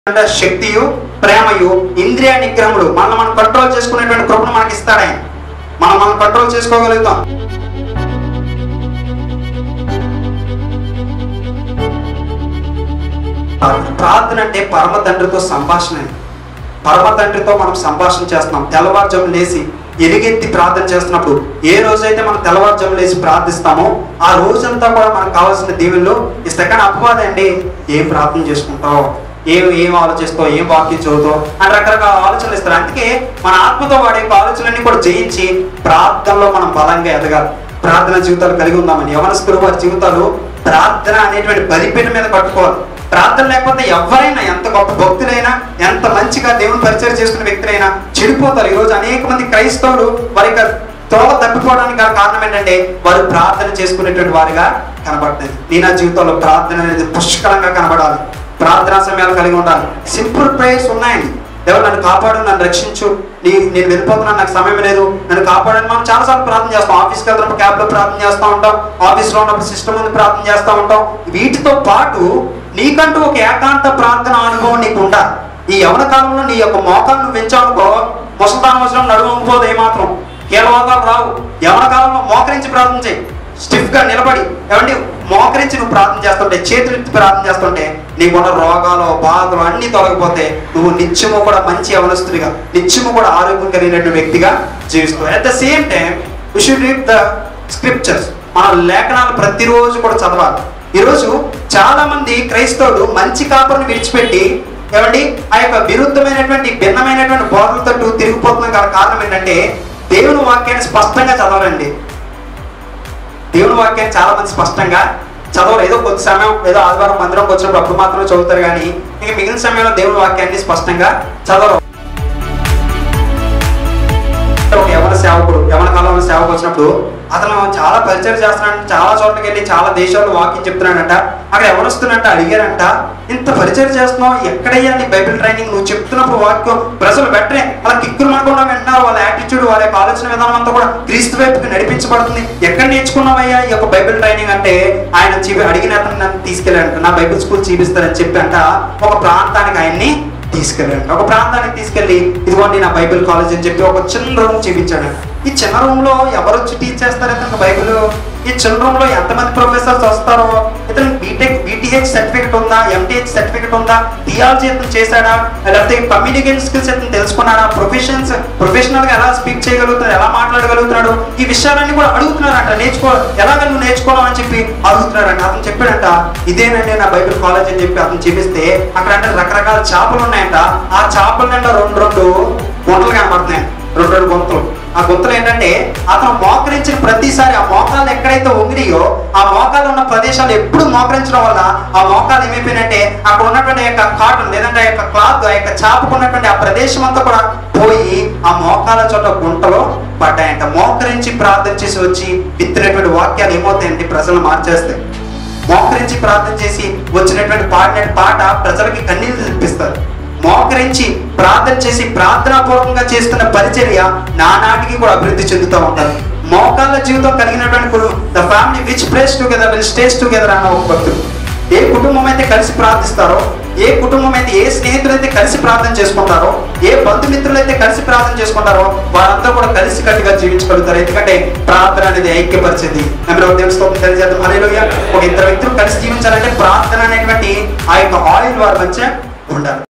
అంటే శక్తియు ప్రేమయు ఇంద్రియ నిగ్రహములు మనం మనం కంట్రోల్ చేసుకునేటువంటి కృపను మనకి ఇస్తాడు ఆయన మనం మనం కంట్రోల్ చేసుకోగలుగుతాం ప్రార్థన అంటే పరమ తండ్రితో సంభాషణ అండి. పరమ తండ్రితో మనం సంభాషణ చేస్తున్నాం తెల్లవారుజాము లేచి ఎలుగెత్తి ప్రార్థన చేస్తున్నప్పుడు ఏ రోజైతే మనం తెల్లవారుజాము లేచి ప్రార్థిస్తామో ఆ రోజంతా కూడా మనకు కావాల్సిన దీవెనలు ఇస్తే కానీ అపవాదం అండి ఏం ప్రార్థన చేసుకుంటావు ఏం ఏం ఆలోచిస్తావు ఏం వాక్యం చదువుతావు అని రకరకాల ఆలోచనలు ఇస్తారు అందుకే మన ఆత్మతో వాడే యొక్క ఆలోచనలన్నీ కూడా జయించి ప్రార్థనలో మనం బలంగా ఎదగాలి ప్రార్థన జీవితాలు కలిగి ఉందామని యవనస్తులు వారి జీవితాలు ప్రార్థన అనేటువంటి బలిపీఠ మీద కట్టుకోవాలి ప్రార్థన లేకపోతే ఎవరైనా ఎంత గొప్ప భక్తులైనా ఎంత మంచిగా దేవుని పరిచయం చేసుకున్న వ్యక్తులైనా చెడిపోతారు ఈరోజు అనేక మంది క్రైస్తవులు వారి యొక్క త్రోవ తప్పిపోవడానికి గల కారణం ఏంటంటే వారు ప్రార్థన చేసుకునేటువంటి వారిగా కనబడుతుంది నీ నా జీవితంలో ప్రార్థన అనేది పుష్కలంగా కనబడాలి ప్రార్థనా సమయాలు కలిగి ఉండాలి సింపుల్ ప్రేయర్స్ ఉన్నాయండి దేవుడు నన్ను కాపాడు నన్ను రక్షించు నీ నేను వెళ్ళిపోతున్నాను నాకు సమయం లేదు నన్ను కాపాడని మనం చాలాసార్లు ప్రార్థన చేస్తాం ఆఫీస్కి వెళ్తున్నప్పుడు క్యాబ్లో ప్రార్థన చేస్తూ ఉంటాం ఆఫీస్లో ఉన్నప్పుడు సిస్టమ్ ముందు ప్రార్థన చేస్తూ ఉంటాం వీటితో పాటు నీకంటూ ఒక ఏకాంత ప్రార్థన అనుభవం నీకు ఉండాలి ఈ యవన కాలంలో నీ యొక్క మోకాలను నువ్వు పెంచావనుకో ముసల్తాన్ అవసరం నడుము వంగిపోదు ఏమాత్రం కీలవాదాలు రావు యవన కాలంలో మోకరించి ప్రార్థన చేయి స్టిఫ్ గా నిలబడి ఏమండి మోకరించి నువ్వు ప్రార్థన చేస్తుంటే చేతులు ఎత్తి ప్రార్థన చేస్తుంటే నీకున్న రోగాలు బాధలు అన్ని తొలగిపోతే నువ్వు నిత్యము కూడా మంచి యవనస్తుడిగా నిత్యము కూడా ఆరోగ్యం కలిగినటువంటి వ్యక్తిగా జీవిస్తావు at the same time you should read the scriptures మన లేఖనాలు ప్రతిరోజు కూడా చదవాలి ఈరోజు చాలా మంది క్రైస్తవులు మంచి కాపురం విడిచిపెట్టి ఏమండి ఆ యొక్క విరుద్ధమైనటువంటి భిన్నమైనటువంటి బోధలతో తిరిగిపోతున్న గల కారణం ఏంటంటే దేవుని వాక్యాన్ని స్పష్టంగా చదవాలండి దేవుని వాక్యాన్ని చాలా మంది స్పష్టంగా చదవరు ఏదో కొద్ది సమయం ఏదో ఆదివారం మందిరంకి వచ్చినప్పుడు అప్పుడు మాత్రమే చదువుతారు కానీ ఇక మిగిలిన సమయంలో దేవుని వాక్యాన్ని స్పష్టంగా చదవరు ఒక యవన సేవకుడు యవన కాలంలో సేవకు వచ్చినప్పుడు అతను చాలా పరిచయం చేస్తున్నాడు చాలా చోట్లకి వెళ్ళి చాలా దేశాల్లో వాక్యం చెప్తున్నాడంట అక్కడ ఎవరొస్తున్నట్ట అడిగారంట ఇంత పరిచయం చేస్తున్నావు ఎక్కడయ్యా నీ బైబిల్ ట్రైనింగ్ నువ్వు చెప్తున్నప్పుడు వాక్యం ప్రజలు వెంటనే అలా కిక్కులు మనకుండా వింటున్నారు వాళ్ళ యాటిట్యూడ్ వాళ్ళ యొక్క ఆలోచన విధానం అంతా కూడా క్రీస్తు వైపుకి నడిపించబడుతుంది ఎక్కడ నేర్చుకున్నావయ్యా ఈ యొక్క బైబిల్ ట్రైనింగ్ అంటే ఆయన చూపి అడిగిన అతను నన్ను తీసుకెళ్ళాడంట నా బైబిల్ స్కూల్ చూపిస్తారని చెప్పి అంట ఒక ప్రాంతానికి ఆయన్ని తీసుకెళ్ళాడు ఒక ప్రాంతానికి తీసుకెళ్ళి ఇదిగోండి నా బైబిల్ కాలేజ్ అని చెప్పి ఒక చిన్న రూమ్ చూపించాడు ఈ చిన్న రూమ్ లో ఎవరు వచ్చి టీచ్ చేస్తారు ఇతను బైబిల్ ఈ చిన్న రూమ్ లో ఎంతమంది ప్రొఫెసర్స్ వస్తారో ఇతను బీటెక్ బీటీహెచ్ సర్టిఫికెట్ ఉందా ఎంటీహెచ్ సర్టిఫికెట్ ఉందా థియాలజీ ఇతను చేశాడా లేకపోతే కమ్యూనికేషన్ స్కిల్స్ ఇతను తెలుసుకున్నాడా ప్రొఫెషన్స్ ప్రొఫెషనల్ గా ఎలా స్పీక్ చేయగలుగుతున్నాడు ఎలా మాట్లాడగలుగుతున్నాడు ఈ విషయాలన్నీ కూడా అడుగుతున్నారంట నేర్చుకో ఎలాగ నువ్వు నేర్చుకోవడం అని చెప్పి అడుగుతున్నాడంట అతను చెప్పాడంట ఇదేనండి నా బైబిల్ కాలేజ్ అని చెప్పి అతను చూపిస్తే అక్కడ అంటే రకరకాల చేపలు ఉన్నాయంట ఆ చేపల నిండా రెండు రెండు గుంటలు కనబడుతున్నాయి రెండు రెండు గుంతలు ఆ గుంతలు ఏంటంటే అతను మోకరించిన ప్రతిసారి ఆ మోకాలు ఎక్కడైతే వంగినాయో ఆ మోకాలు ఉన్న ప్రదేశాలు ఎప్పుడు మోకరించడం వల్ల ఆ మోకాలు ఏమైపోయినంటే అక్కడ ఉన్నటువంటి ఆ యొక్క కాటన్ లేదంటే ఆ యొక్క క్లాత్ ఆ యొక్క చాపకు ఉన్నటువంటి ఆ ప్రదేశం అంతా కూడా పోయి ఆ మోకాల చోట గుంటలో పడ్డాయంట మోకరించి ప్రార్థన చేసి వచ్చి విత్తినటువంటి వాక్యాలు ఏమవుతాయంటే ప్రజలను మార్చేస్తాయి మోకరించి ప్రార్థన చేసి వచ్చినటువంటి పాడిన పాట ప్రజలకి కన్నీళ్లు తెప్పిస్తారు మోకరించి ప్రార్థన చేసి ప్రార్థనాపూర్వకంగా చేస్తున్న పరిచర్య నానాటికి కూడా అభివృద్ధి చెందుతూ ఉంటారు మోకాళ్ళ జీవితం కలిగినటువంటి the family which plays together will stays together అన్న ఒక భక్తుడు ఏ కుటుంబం అయితే కలిసి ప్రార్థిస్తారో ఏ కుటుంబం అయితే ఏ స్నేహితులు అయితే కలిసి ప్రార్థన చేసుకుంటారో ఏ బంధుమిత్రులు అయితే కలిసి ప్రార్థన చేసుకుంటారో వారంతా కూడా కలిసి కట్టుగా జీవించగలుగుతారు ఎందుకంటే ప్రార్థన అనేది ఐక్యపరిచింది నెంబర్ దేవుని స్తోత్రం తెలియజేద్దాం హల్లెలూయా ఒక ఇద్దరు వ్యక్తులు కలిసి జీవించాలంటే ప్రార్థన అనేటువంటి ఆ యొక్క ఆయిల్ వారి మధ్య ఉండాలి